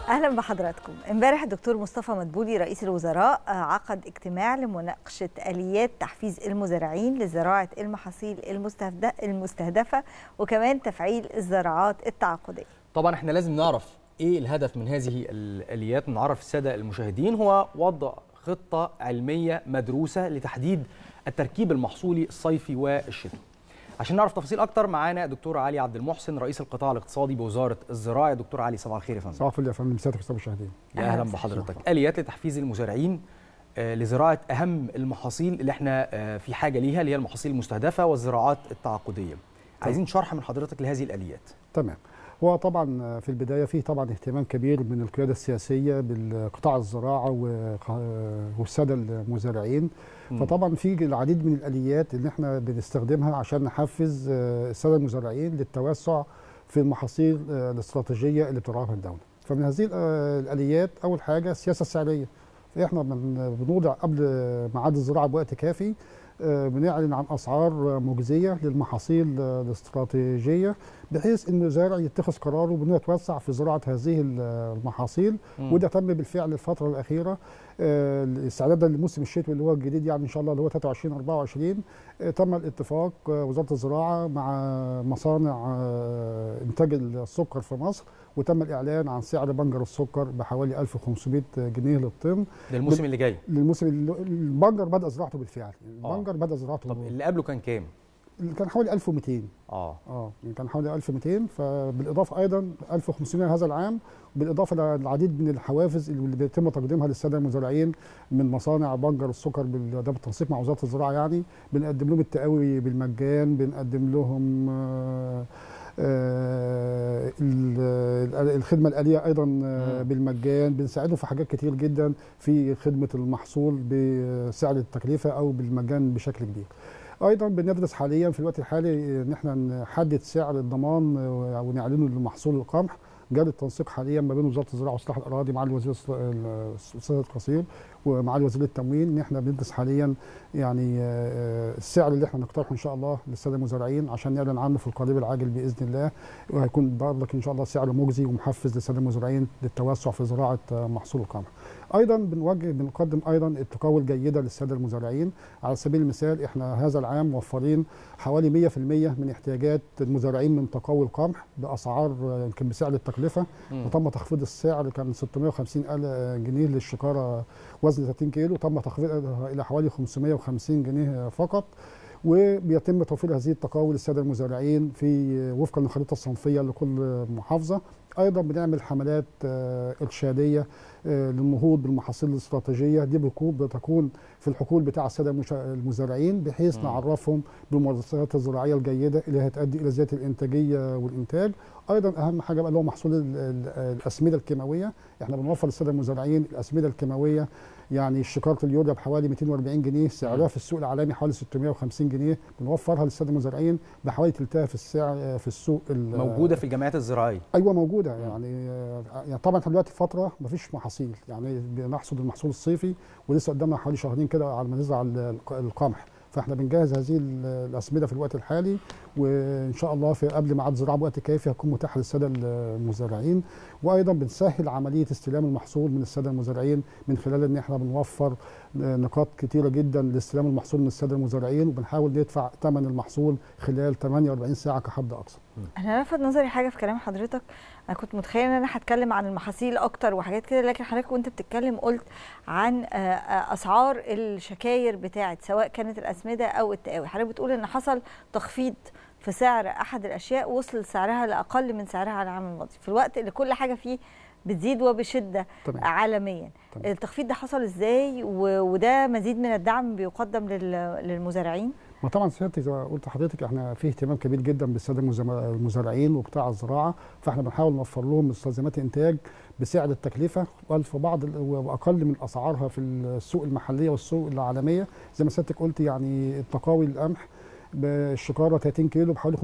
اهلا بحضراتكم امبارح الدكتور مصطفى مدبولي رئيس الوزراء عقد اجتماع لمناقشه اليات تحفيز المزارعين لزراعه المحاصيل المستهدفه وكمان تفعيل الزراعات التعاقديه طبعا احنا لازم نعرف ايه الهدف من هذه الاليات نعرف الساده المشاهدين هو وضع خطه علميه مدروسه لتحديد التركيب المحصولي الصيفي والشتوي عشان نعرف تفاصيل اكتر معانا دكتور علي عبد المحسن رئيس القطاع الاقتصادي بوزاره الزراعه دكتور علي صباح الخير يا فندم صباح الفل يا فندم سياده الساده المشاهدين يا اهلا بحضرتك اليات لتحفيز المزارعين لزراعه اهم المحاصيل اللي احنا في حاجه ليها اللي هي المحاصيل المستهدفه والزراعات التعاقديه عايزين شرح من حضرتك لهذه الاليات تمام هو طبعا في البدايه فيه طبعا اهتمام كبير من القياده السياسيه بالقطاع الزراعه والساده المزارعين فطبعا في العديد من الاليات اللي احنا بنستخدمها عشان نحفز الساده المزارعين للتوسع في المحاصيل الاستراتيجيه اللي بترعاها الدوله فمن هذه الاليات اول حاجه السياسه السعريه احنا بنوضع قبل ميعاد الزراعه بوقت كافي بنعلن عن اسعار مجزيه للمحاصيل الاستراتيجيه بحيث ان المزارع يتخذ قراره بانه يتوسع في زراعه هذه المحاصيل م. وده تم بالفعل الفتره الاخيره استعدادا للموسم الشتوي اللي هو الجديد يعني ان شاء الله اللي هو 23 24 تم الاتفاق وزاره الزراعه مع مصانع انتاج السكر في مصر وتم الاعلان عن سعر بنجر السكر بحوالي 1500 جنيه للطن ده الموسم اللي جاي للموسم البنجر بدا زراعته بالفعل البنجر بدا زراعته طب اللي قبله كان كام كان حوالي 1200 اه اه كان حوالي 1200 فبالاضافه ايضا 1500 هذا العام بالاضافه للعديد من الحوافز اللي بيتم تقديمها للساده المزارعين من مصانع بنجر السكر ده بالتنسيق مع وزاره الزراعه يعني بنقدم لهم التقاوي بالمجان بنقدم لهم آه آه الخدمه الاليه ايضا آه بالمجان بنساعدهم في حاجات كتير جدا في خدمه المحصول بسعر التكلفه او بالمجان بشكل كبير ايضا بندرس حاليا في الوقت الحالي ان احنا نحدد سعر الضمان ونعلنه لمحصول القمح جاري التنسيق حاليا ما بين وزاره الزراعه واصلاح الاراضي مع الوزير الاستاذ القصير ومع وزير التموين ان احنا بندرس حاليا يعني السعر اللي احنا نقترحه ان شاء الله للساده المزارعين عشان نعلن عنه في القريب العاجل باذن الله وهيكون برضك ان شاء الله سعر مجزي ومحفز للساده المزارعين للتوسع في زراعه محصول القمح. ايضا بنوجه بنقدم ايضا التقاوي الجيده للساده المزارعين على سبيل المثال احنا هذا العام موفرين حوالي 100% من احتياجات المزارعين من تقاوي القمح باسعار يمكن بسعر التكلفه م. وتم تخفيض السعر كان 650 جنيه للشكاره وزن 30 كيلو تم تخفيضها الى حوالي 550 جنيه فقط وبيتم توفير هذه التقاوي للساده المزارعين في وفقا للخريطه الصنفيه لكل محافظه ايضا بنعمل حملات ارشاديه للنهوض بالمحاصيل الاستراتيجيه دي بتكون في الحقول بتاع الساده المزارعين بحيث م. نعرفهم بالممارسات الزراعيه الجيده اللي هتؤدي الى زياده الانتاجيه والانتاج ايضا اهم حاجه بقى اللي هو محصول الاسمده الكيماويه احنا بنوفر للساده المزارعين الاسمده الكيماويه يعني شكاره اليوريا بحوالي 240 جنيه سعرها في السوق العالمي حوالي 650 جنيه بنوفرها للساده المزارعين بحوالي ثلثها في السعر في السوق موجوده في الجمعيات الزراعيه ايوه موجوده يعني يعني طبعا احنا دلوقتي فتره ما فيش محاصيل يعني بنحصد المحصول الصيفي ولسه قدامنا حوالي شهرين كده على ما نزرع القمح فاحنا بنجهز هذه الاسمده في الوقت الحالي وان شاء الله في قبل ميعاد زراعه بوقت كافي هتكون متاحه للساده المزارعين وايضا بنسهل عمليه استلام المحصول من الساده المزارعين من خلال ان احنا بنوفر نقاط كتيره جدا لاستلام المحصول من الساده المزارعين وبنحاول ندفع ثمن المحصول خلال 48 ساعه كحد اقصى. انا لفت نظري حاجه في كلام حضرتك انا كنت متخيله ان انا هتكلم عن المحاصيل اكتر وحاجات كده لكن حضرتك وانت بتتكلم قلت عن اسعار الشكاير بتاعت سواء كانت الاسمده او التقاوي حضرتك بتقول ان حصل تخفيض في سعر احد الاشياء وصل سعرها لاقل من سعرها العام الماضي في الوقت اللي كل حاجه فيه بتزيد وبشده طبعا. عالميا طبعا. التخفيض ده حصل ازاي وده مزيد من الدعم بيقدم للمزارعين ما طبعا سيادتك زي ما قلت لحضرتك احنا في اهتمام كبير جدا بالساده المزارعين وقطاع الزراعه فاحنا بنحاول نوفر لهم مستلزمات انتاج بسعر التكلفه في بعض واقل من اسعارها في السوق المحليه والسوق العالميه زي ما سيادتك قلت يعني التقاوي القمح بالشكاره 30 كيلو بحوالي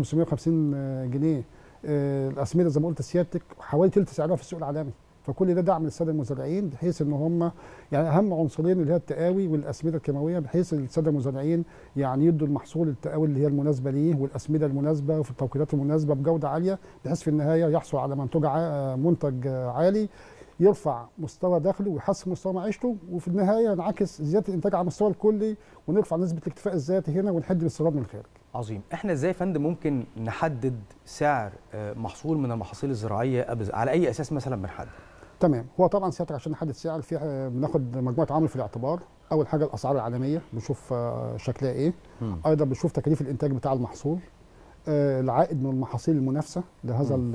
550 جنيه الاسمده زي ما قلت سيادتك حوالي ثلث سعرها في السوق العالمي فكل ده دعم للساده المزارعين بحيث ان هم يعني اهم عنصرين اللي هي التقاوي والاسمده الكيماويه بحيث الساده المزارعين يعني يدوا المحصول التقاوي اللي هي المناسبه ليه والاسمده المناسبه وفي التوقيتات المناسبه بجوده عاليه بحيث في النهايه يحصل على منتج منتج عالي يرفع مستوى دخله ويحسن مستوى معيشته وفي النهايه ينعكس زياده الانتاج على المستوى الكلي ونرفع نسبه الاكتفاء الذاتي هنا ونحد الاستيراد من الخارج. عظيم احنا ازاي يا فندم ممكن نحدد سعر آه، محصول من المحاصيل الزراعيه أبز- على اي اساس مثلا بنحدد تمام هو طبعا سيادتك عشان نحدد سعر في آه، بناخد مجموعه عوامل في الاعتبار اول حاجه الاسعار العالميه بنشوف آه، شكلها ايه مم. ايضا بنشوف تكاليف الانتاج بتاع المحصول آه، العائد من المحاصيل المنافسه لهذا مم. ال-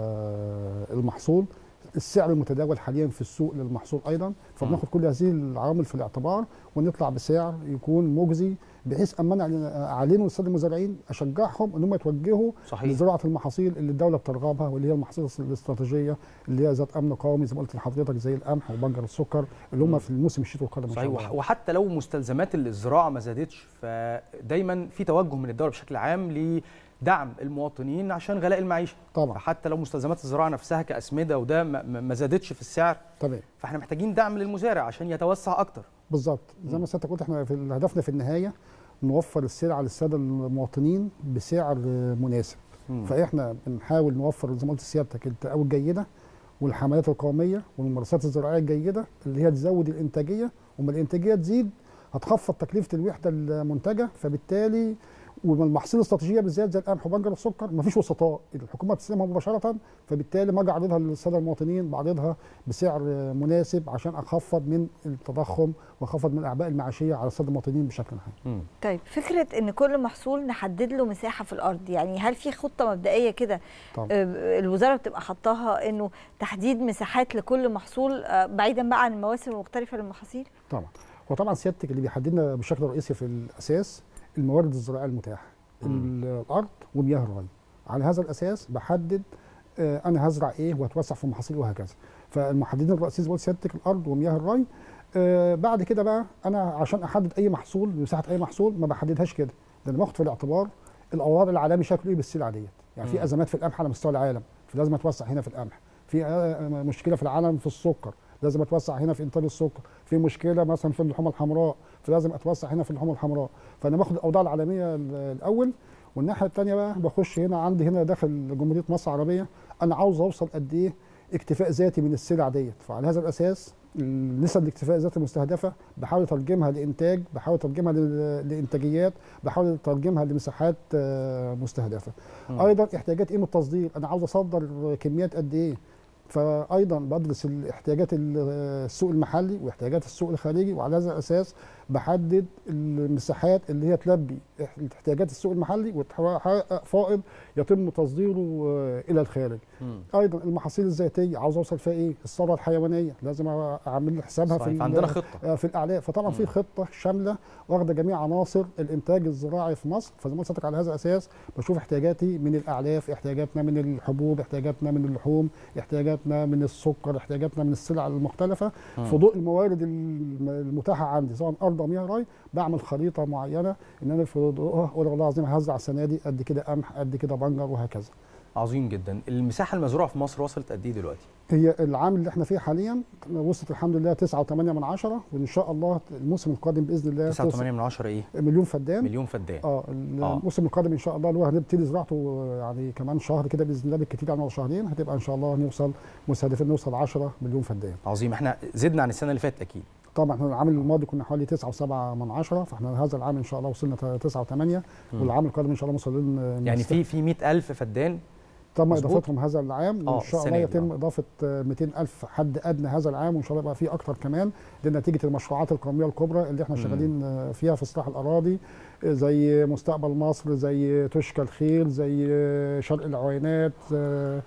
آه، المحصول السعر المتداول حاليا في السوق للمحصول ايضا فبناخد كل هذه العوامل في الاعتبار ونطلع بسعر يكون مجزي بحيث اما انا اعلنه للساده المزارعين اشجعهم ان هم يتوجهوا صحيح لزراعه المحاصيل اللي الدوله بترغبها واللي هي المحاصيل الاستراتيجيه اللي هي ذات امن قومي زي ما قلت لحضرتك زي القمح وبنجر السكر اللي مم. هم في الموسم الشتوي القادم ان شاء صحيح الله وح- وحتى لو مستلزمات الزراعه ما زادتش فدايما في توجه من الدوله بشكل عام لدعم المواطنين عشان غلاء المعيشه طبعا فحتى لو مستلزمات الزراعه نفسها كاسمده وده ما- ما ما زادتش في السعر تمام فاحنا محتاجين دعم للمزارع عشان يتوسع اكتر بالظبط زي ما سيادتك قلت احنا في هدفنا في النهايه نوفر السلع للساده المواطنين بسعر مناسب مم. فاحنا بنحاول نوفر زي ما قلت لسيادتك التقاوي الجيده والحملات القوميه والممارسات الزراعيه الجيده اللي هي تزود الانتاجيه وما الانتاجيه تزيد هتخفض تكلفه الوحده المنتجه فبالتالي والمحاصيل الاستراتيجيه بالذات زي القمح وبنجر السكر مفيش وسطاء الحكومه بتستلمها مباشره فبالتالي ما اجي اعرضها للساده المواطنين بعرضها بسعر مناسب عشان اخفض من التضخم واخفض من الاعباء المعيشيه على الساده المواطنين بشكل عام مم. طيب فكره ان كل محصول نحدد له مساحه في الارض يعني هل في خطه مبدئيه كده طبعا آه، الوزاره بتبقى حطاها انه تحديد مساحات لكل محصول آه، بعيدا بقى عن المواسم المختلفه للمحاصيل طبعا وطبعا سيادتك اللي بيحددنا بشكل رئيسي في الاساس الموارد الزراعيه المتاحه مم. الارض ومياه الري على هذا الاساس بحدد آه، انا هزرع ايه واتوسع في محاصيل وهكذا فالمحددين الرئيسيين زي ما قلت سيادتك الارض ومياه الري آه، بعد كده بقى انا عشان احدد اي محصول مساحه اي محصول ما بحددهاش كده ده انا باخد في الاعتبار الاوضاع العالمي شكله ايه بالسلعه ديت يعني في مم. ازمات في القمح على مستوى العالم فلازم اتوسع هنا في القمح في آه، مشكله في العالم في السكر لازم اتوسع هنا في انتاج السكر في مشكله مثلا في اللحوم الحمراء فلازم اتوسع هنا في اللحوم الحمراء فانا باخد الاوضاع العالميه ال- الاول والناحيه الثانيه بقى بخش هنا عندي هنا داخل جمهوريه مصر العربيه انا عاوز اوصل قد ايه اكتفاء ذاتي من السلع ديت فعلى هذا الاساس نسب الاكتفاء الذاتي المستهدفه بحاول اترجمها لانتاج بحاول اترجمها ل- لانتاجيات بحاول اترجمها لمساحات آه، مستهدفه مم. ايضا احتياجات ايه من التصدير انا عاوز اصدر كميات قد ايه فايضا بدرس الاحتياجات ال- السوق المحلي واحتياجات السوق الخارجي وعلى هذا الاساس بحدد المساحات اللي هي تلبي احتياجات السوق المحلي وتحقق فائض يتم تصديره آه، الى الخارج مم. ايضا المحاصيل الزيتيه عاوز اوصل فيها ايه الثروه الحيوانيه لازم اعمل حسابها في صحيح ال- فعندنا خطه آه، في الاعلاء فطبعا في مم. خطه شامله واخده جميع عناصر الانتاج الزراعي في مصر فزي ما قلت لك على هذا الاساس بشوف احتياجاتي من الاعلاف احتياجاتنا من الحبوب احتياجاتنا من اللحوم احتياجاتنا من السكر احتياجاتنا من السلع المختلفه مم. في ضوء الموارد الم- المتاحه عندي سواء ارض او مياه ري بعمل خريطه معينه ان انا في ضوءها اقول والله العظيم هزرع السنه دي قد كده قمح قد كده بنجر وهكذا عظيم جدا المساحه المزروعه في مصر وصلت قد ايه دلوقتي هي العام اللي احنا فيه حاليا وصلت الحمد لله 9.8 من عشرة وان شاء الله الموسم القادم باذن الله 9.8 توصل من 10 ايه مليون فدان مليون فدان اه الموسم القادم ان شاء الله اللي هو هنبتدي زراعته يعني كمان شهر كده باذن الله بالكتير يعني ولا شهرين هتبقى ان شاء الله نوصل مستهدفين نوصل 10 مليون فدان عظيم احنا زدنا عن السنه اللي فاتت اكيد طبعا احنا العام الماضي كنا حوالي 9.7 من عشرة فاحنا هذا العام ان شاء الله وصلنا 9 و8 مم. والعام القادم ان شاء الله موصلين يعني في في 100000 فدان تم مظبوط. اضافتهم هذا العام آه، وان شاء السنة الله دي، يتم آه. اضافه آه، 200 الف حد ادنى هذا العام وان شاء الله يبقى في اكتر كمان دي نتيجه المشروعات القوميه الكبرى اللي احنا مم. شغالين آه، فيها في اصلاح الاراضي آه، زي مستقبل مصر زي تشكى الخير زي آه، شرق العوينات آه،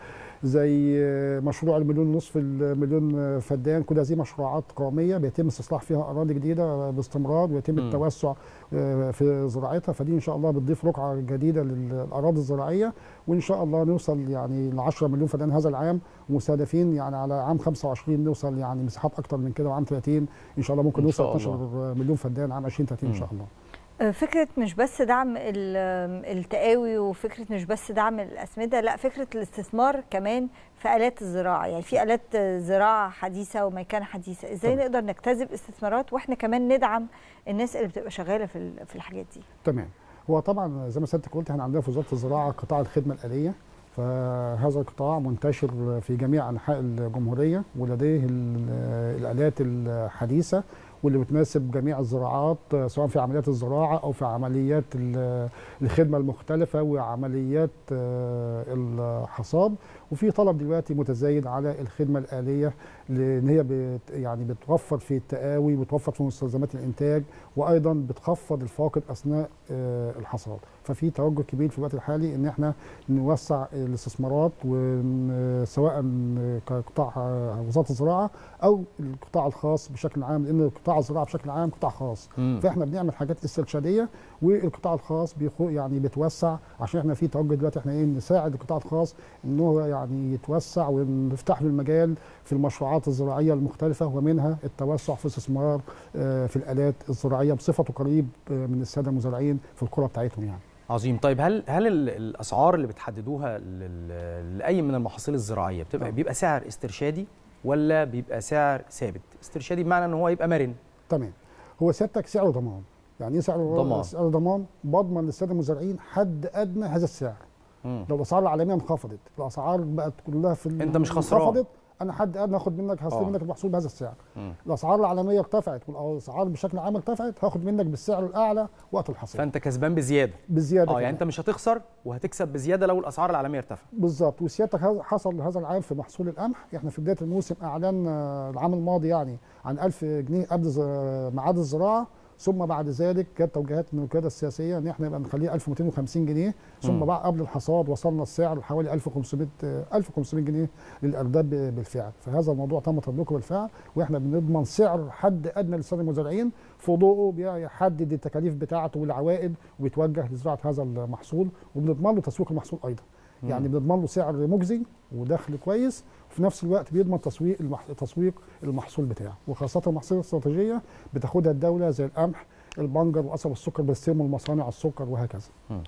زي آه، مشروع المليون نصف المليون آه، فدان كل هذه مشروعات قوميه بيتم استصلاح فيها اراضي جديده باستمرار ويتم مم. التوسع آه، في زراعتها فدي ان شاء الله بتضيف رقعه جديده للاراضي الزراعيه وان شاء الله نوصل يعني ل 10 مليون فدان هذا العام ومستهدفين يعني على عام 25 نوصل يعني مساحات اكتر من كده وعام 30 ان شاء الله ممكن إن نوصل شاء 12 مليون فدان عام 2030 ان مم. شاء الله آه، فكره مش بس دعم ال- التقاوي وفكره مش بس دعم الاسمده لا فكره الاستثمار كمان في الات الزراعه يعني في الات زراعه حديثه وميكنه حديثه ازاي طبعا. نقدر نجتذب استثمارات واحنا كمان ندعم الناس اللي بتبقى شغاله في ال- في الحاجات دي تمام هو طبعا زي ما سيادتك قلت احنا عندنا في وزاره الزراعه قطاع الخدمه الاليه فهذا القطاع منتشر في جميع انحاء الجمهوريه ولديه ال- الالات الحديثه واللي بتناسب جميع الزراعات سواء في عمليات الزراعه او في عمليات ال- الخدمه المختلفه وعمليات آه، الحصاد وفي طلب دلوقتي متزايد على الخدمه الاليه لان هي بت يعني بتوفر في التقاوي بتوفر في مستلزمات الانتاج وايضا بتخفض الفاقد اثناء آه، الحصاد ففي توجه كبير في الوقت الحالي ان احنا نوسع الاستثمارات ون- سواء كقطاع آه، وزاره الزراعه او القطاع الخاص بشكل عام لان قطاع الزراعه بشكل عام قطاع خاص مم. فاحنا بنعمل حاجات استرشاديه والقطاع الخاص بيخو يعني بيتوسع عشان احنا في توجه دلوقتي احنا ايه نساعد القطاع الخاص ان هو يعني يتوسع ونفتح له المجال في المشروعات الزراعيه المختلفه ومنها التوسع في استثمار آه، في الالات الزراعيه بصفته قريب آه، من الساده المزارعين في القرى بتاعتهم يعني. عظيم طيب هل هل ال- الاسعار اللي بتحددوها لل- لاي من المحاصيل الزراعيه بتبقى آه. بيبقى سعر استرشادي ولا بيبقى سعر ثابت استرشادي بمعنى ان هو يبقى مرن تمام هو سيادتك سعر ضمان يعني ايه سعر ضمان. سعر ضمان بضمن للساده المزارعين حد ادنى هذا السعر مم. لو الاسعار العالميه انخفضت الاسعار بقت كلها في أنت مش خسران. انخفضت انا حد ادنى هاخد منك هستلم آه. منك المحصول بهذا السعر مم. الاسعار العالميه ارتفعت والاسعار بشكل عام ارتفعت هاخد منك بالسعر الاعلى وقت الحصاد فانت كسبان بزياده بزياده اه كمان. يعني انت مش هتخسر وهتكسب بزياده لو الاسعار العالميه ارتفعت بالظبط وسيادتك هذا- حصل هذا العام في محصول القمح احنا في بدايه الموسم اعلنا العام الماضي يعني عن 1000 جنيه قبل ز- ميعاد الزراعه ثم بعد ذلك جت توجيهات من القياده السياسيه ان احنا يبقى نخليه 1250 جنيه ثم مم. بعد قبل الحصاد وصلنا السعر لحوالي 1500 آه، 1500 جنيه للارداب ب- بالفعل فهذا الموضوع تم تطبيقه بالفعل واحنا بنضمن سعر حد ادنى للساده المزارعين في ضوءه بيحدد التكاليف بتاعته والعوائد وبيتوجه لزراعه هذا المحصول وبنضمن له تسويق المحصول ايضا مم. يعني بنضمن له سعر مجزي ودخل كويس وفي نفس الوقت بيضمن تسويق المح... تسويق المحصول بتاعه وخاصه المحاصيل الاستراتيجيه بتاخدها الدوله زي القمح البنجر وقصب السكر بيستلموا المصانع السكر وهكذا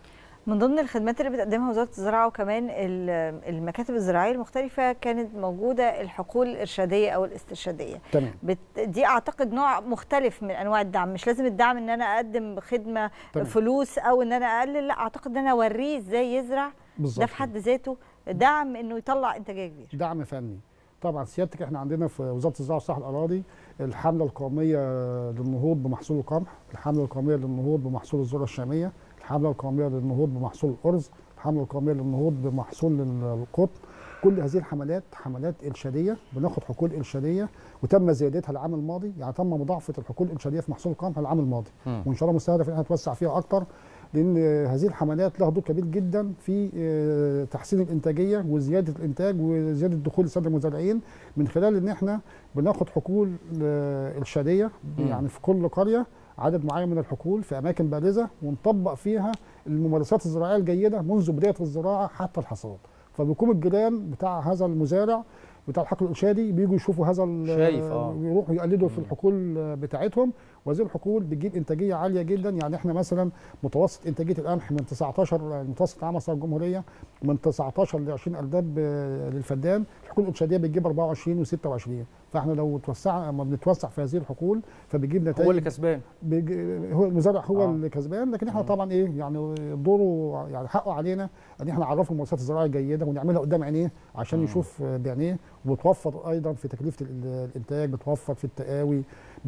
من ضمن الخدمات اللي بتقدمها وزاره الزراعه وكمان ال- المكاتب الزراعيه المختلفه كانت موجوده الحقول الارشاديه او الاسترشاديه تمام بت... دي اعتقد نوع مختلف من انواع الدعم مش لازم الدعم ان انا اقدم خدمه تمام. فلوس او ان انا اقلل لا اعتقد ان انا اوريه ازاي يزرع ده بالظبط في حد ذاته دعم انه يطلع انتاجيه كبيره دعم فني طبعا سيادتك احنا عندنا في وزاره الزراعه والصحه الاراضي الحمله القوميه للنهوض بمحصول القمح الحمله القوميه للنهوض بمحصول الذره الشاميه الحمله القوميه للنهوض بمحصول الارز الحمله القوميه للنهوض بمحصول القطن كل هذه الحملات حملات ارشاديه بناخد حقول ارشاديه وتم زيادتها العام الماضي يعني تم مضاعفه الحقول الارشاديه في محصول القمح العام الماضي مم. وان شاء الله مستهدف ان احنا نتوسع فيها اكتر لان هذه الحملات لها دور كبير جدا في آه، تحسين الانتاجيه وزياده الانتاج وزياده دخول الساده المزارعين من خلال ان احنا بناخد حقول آه، ارشاديه مم. يعني في كل قريه عدد معين من الحقول في اماكن بارزه ونطبق فيها الممارسات الزراعيه الجيده منذ بدايه الزراعه حتى الحصاد فبيكون الجيران بتاع هذا المزارع بتاع الحقل الارشادي بيجوا يشوفوا هذا ال- شايف، آه. ويروحوا يقلدوا في مم. الحقول بتاعتهم وهذه الحقول بتجيب انتاجيه عاليه جدا يعني احنا مثلا متوسط انتاجيه القمح من 19 المتوسط عام مصر الجمهوريه من 19 ل 20 ارداب آه، للفدان الحقول الارشاديه بتجيب 24 و26 فاحنا لو توسع اما بنتوسع في هذه الحقول فبيجيب نتائج هو اللي كسبان بيجي- هو المزارع هو آه. اللي كسبان لكن احنا مم. طبعا ايه يعني دوره يعني حقه علينا ان احنا نعرفه الممارسات الزراعيه الجيده ونعملها قدام عينيه عشان مم. يشوف بعينيه وبتوفر ايضا في تكلفه ال- الانتاج بتوفر في التقاوي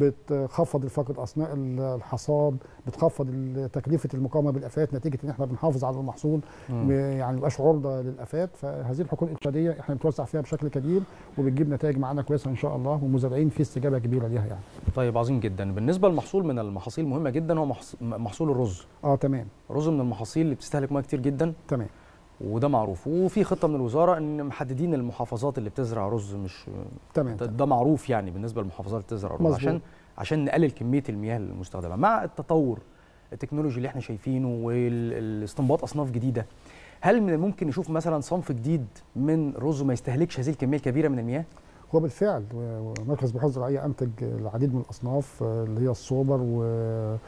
بتخفض الفقد اثناء ال- الحصاد بتخفض ال- تكلفه المقاومه بالافات نتيجه ان احنا بنحافظ على المحصول مم. م- يعني ما يبقاش عرضه للافات فهذه الحقول الارشاديه احنا بنتوسع فيها بشكل كبير وبتجيب نتائج معانا كويسه ان شاء الله والمزارعين في استجابه كبيره ليها يعني طيب عظيم جدا بالنسبه للمحصول من المحاصيل المهمه جدا هو محص- محصول الرز اه تمام الرز من المحاصيل اللي بتستهلك ميه كتير جدا تمام وده معروف وفي خطه من الوزاره ان محددين المحافظات اللي بتزرع رز مش تمام ده, ده معروف يعني بالنسبه للمحافظات اللي بتزرع رز مظبوط. عشان عشان نقلل كميه المياه المستخدمه مع التطور التكنولوجي اللي احنا شايفينه والاستنباط اصناف جديده هل من الممكن نشوف مثلا صنف جديد من رز ما يستهلكش هذه الكميه الكبيره من المياه هو بالفعل و- ومركز البحوث الزراعيه انتج العديد من الاصناف آه، اللي هي السوبر و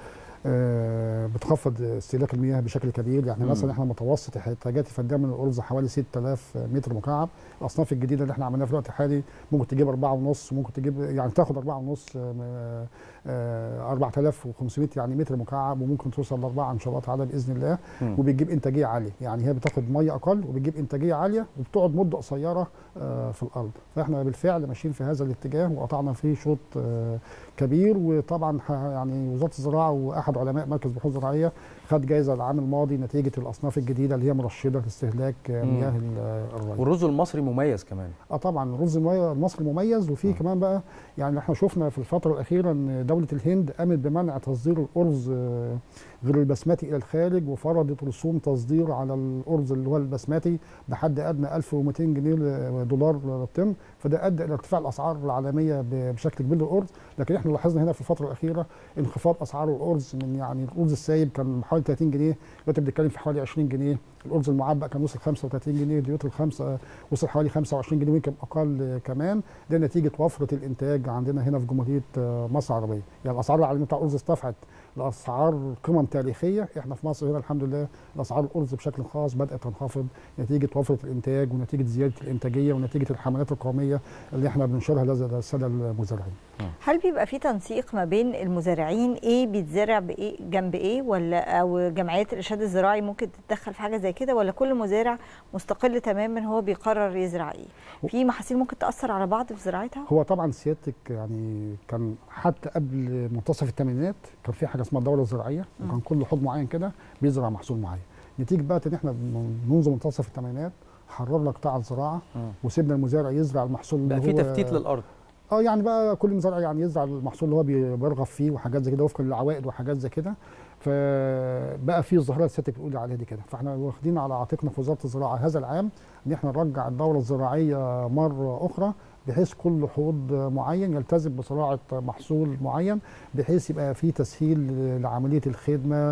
آه، بتخفض استهلاك المياه بشكل كبير يعني مم. مثلا احنا متوسط احتياجات الفدان من الارز حوالي 6000 متر مكعب الاصناف الجديده اللي احنا عملناها في الوقت الحالي ممكن تجيب 4 ونص ممكن تجيب يعني تاخد 4 ونص آه، آه، 4500 يعني متر مكعب وممكن توصل ل 4 ان شاء الله تعالى باذن الله مم. وبتجيب انتاجيه عاليه يعني هي بتاخد ميه اقل وبتجيب انتاجيه عاليه وبتقعد مده قصيره آه، في الارض فاحنا بالفعل ماشيين في هذا الاتجاه وقطعنا فيه شوط آه، كبير وطبعا ح- يعني وزاره الزراعه واحد علماء مركز بحوث زراعيه خد جائزه العام الماضي نتيجه الاصناف الجديده اللي هي مرشده لاستهلاك آه، مم. مياه ال- الري والرز المصري مميز كمان اه طبعا الرز المي- المصري مميز وفي آه. كمان بقى يعني احنا شفنا في الفتره الاخيره ان دوله الهند قامت بمنع تصدير الارز آه، غير البسمتي الى الخارج وفرضت رسوم تصدير على الارز اللي هو البسمتي بحد ادنى 1200 جنيه ل- دولار للطن فده ادى الى ارتفاع الاسعار العالميه ب- بشكل كبير للارز لكن احنا لاحظنا هنا في الفتره الاخيره انخفاض اسعار الارز من يعني الارز السايب كان حوالي 30 جنيه دلوقتي بنتكلم في حوالي 20 جنيه الارز المعبأ كان وصل 35 جنيه دلوقتي الخمسه وصل حوالي 25 جنيه ويمكن اقل كمان ده نتيجه وفره الانتاج عندنا هنا في جمهوريه آه، مصر العربيه يعني الاسعار العالميه بتاع الارز ارتفعت لاسعار قمم تاريخيه احنا في مصر هنا الحمد لله الاسعار الارز بشكل خاص بدات تنخفض نتيجه وفره الانتاج ونتيجه زياده الانتاجيه ونتيجه الحملات القوميه اللي احنا بننشرها لدى الساده المزارعين هل بيبقى في تنسيق ما بين المزارعين ايه بيتزرع بايه جنب ايه ولا او جمعيات الارشاد الزراعي ممكن تتدخل في حاجه زي كده ولا كل مزارع مستقل تماما هو بيقرر يزرع ايه في محاصيل ممكن تاثر على بعض في زراعتها هو طبعا سيادتك يعني كان حتى قبل منتصف الثمانينات كان في حاجه اسمها الدوره الزراعيه مم. وكان كل حوض معين كده بيزرع محصول معين نتيجه بقى ان احنا من- منذ منتصف الثمانينات حررنا قطاع الزراعه مم. وسيبنا المزارع يزرع المحصول بقى اللي في هو تفتيت للارض اه يعني بقى كل مزارع يعني يزرع المحصول اللي هو بي- بيرغب فيه وحاجات زي كده وفقا للعوائد وحاجات زي كده فبقى في الظاهره اللي سيادتك بتقولي عليها دي كده فاحنا واخدين على عاتقنا في وزاره الزراعه هذا العام ان احنا نرجع الدوره الزراعيه مره اخرى بحيث كل حوض معين يلتزم بزراعه محصول معين بحيث يبقى في تسهيل لعمليه الخدمه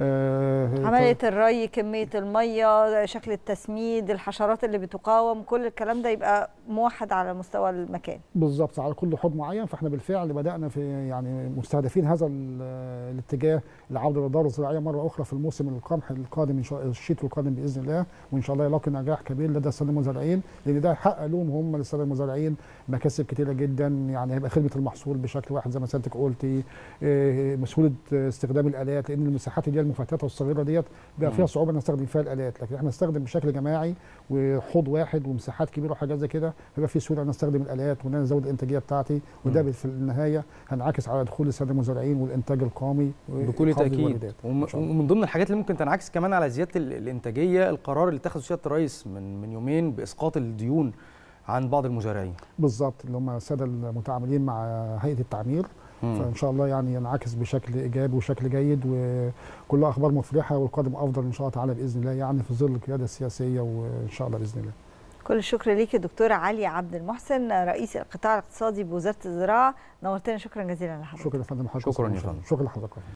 آه، عمليه الري كميه الميه شكل التسميد الحشرات اللي بتقاوم كل الكلام ده يبقى موحد على مستوى المكان بالظبط على كل حوض معين فاحنا بالفعل بدانا في يعني مستهدفين هذا ال- الاتجاه لعوده للدوره الزراعيه مره اخرى في الموسم القمح القادم ان شاء الشتوي القادم باذن الله وان شاء الله يلاقي نجاح كبير لدى الساده المزارعين لان ده هيحقق لهم هم للساده المزارعين مكاسب كتيره جدا يعني هيبقى خدمه المحصول بشكل واحد زي ما سيادتك قلتي إيه، مسهوله استخدام الالات لان المساحات اللي هي المفتته والصغيره ديت بيبقى فيها مم. صعوبه نستخدم فيها الالات لكن احنا نستخدم بشكل جماعي وحوض واحد ومساحات كبيره وحاجات زي كده هيبقى في سهوله ان استخدم الالات وان انا ازود الانتاجيه بتاعتي وده مم. في النهايه هنعكس على دخول الساده المزارعين والانتاج القومي بكل وإيقاف تاكيد الواردات. وم- إن شاء الله. ومن ضمن الحاجات اللي ممكن تنعكس كمان على زياده ال- الانتاجيه القرار اللي اتخذه سياده الرئيس من من يومين باسقاط الديون عن بعض المزارعين بالظبط اللي هم الساده المتعاملين مع هيئه التعمير فان شاء الله يعني ينعكس بشكل ايجابي وشكل جيد وكلها اخبار مفرحه والقادم افضل ان شاء الله تعالى باذن الله يعني في ظل القياده السياسيه وان شاء الله باذن الله كل الشكر ليك دكتوره عليا عبد المحسن رئيس القطاع الاقتصادي بوزاره الزراعه نورتنا شكرا جزيلا لحضرتك شكرا يا فندم حضرتك شكراً يا فندم. شكرا لحضرتك